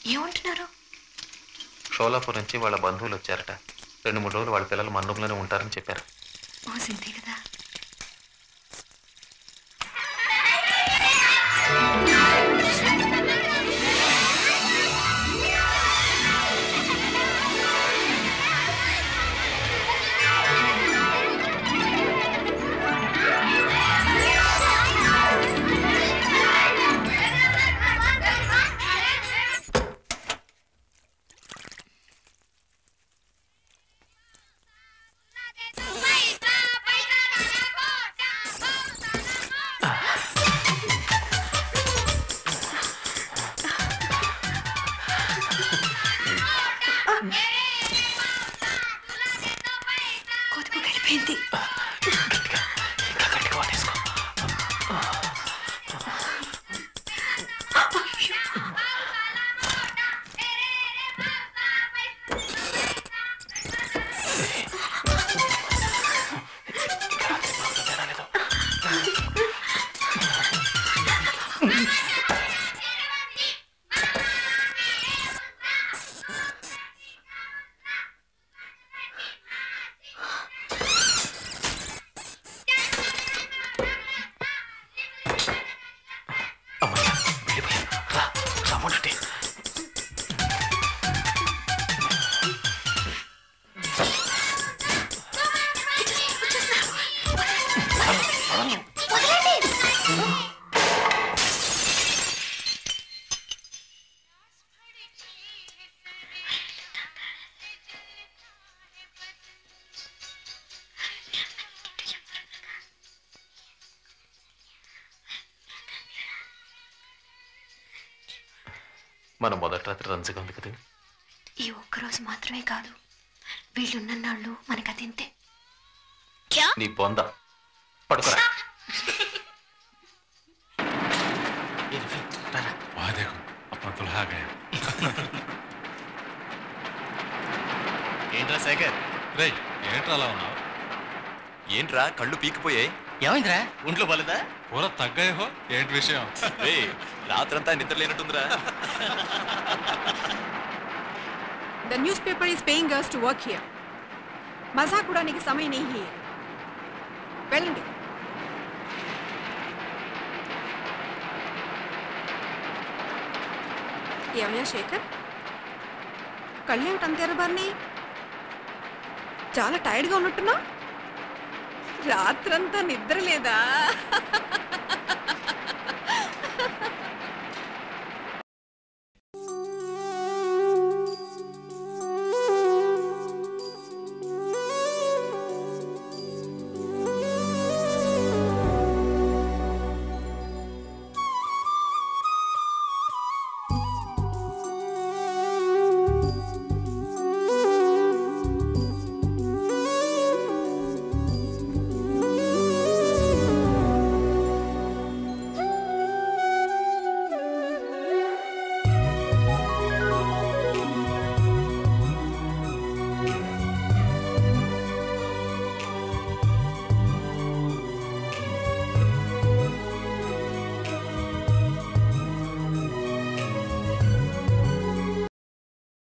ఏమంటున్నారు షోలాపూర్ నుంచి వాళ్ళ బంధువులు వచ్చారట రెండు మూడు రోజులు వాళ్ళ పిల్లలు మన రూమ్లోనే ఉంటారని చెప్పారు ఓ సింతే కదా కొద్దిగా వెళ్ళిపోయింది గట్టిగా ఇంకా గట్టిగా వాటేసుకో అమ్మయ్య వెళ్ళిపోయా రా రాముడి మన మొదటి రాత్రి రంజుగా ఉంది కదా ఈ ఒక్కరోజు మాత్రమే కాదు వీళ్ళున్న నాళ్ళు మనకు అదింతే నీ బొంద పడుకోరా वहाँ देखो अपना दुल्हा गया ఏంట్రా శేఖర్ రే ఏంట్రా అలా ఉన్నావు ఏంట్రా కళ్ళు పీకిపోయాయి ఏమైందిరా ఒంట్లో బాలేదా పూరా తగ్గాయి హో ఏంటి విషయం రే రాత్రంతా నిద్ర లేనట్టుందిరా The newspaper is paying us to work here. మజాక్ ఉడానికి సమయం नहीं है వెళ్ళండి ఏమయ్యా శేఖర్ కళ్ళేమిటి అంత ఎర్రబారిని చాలా టైర్డ్గా ఉన్నట్టున్నా రాత్రంతా నిద్ర లేదా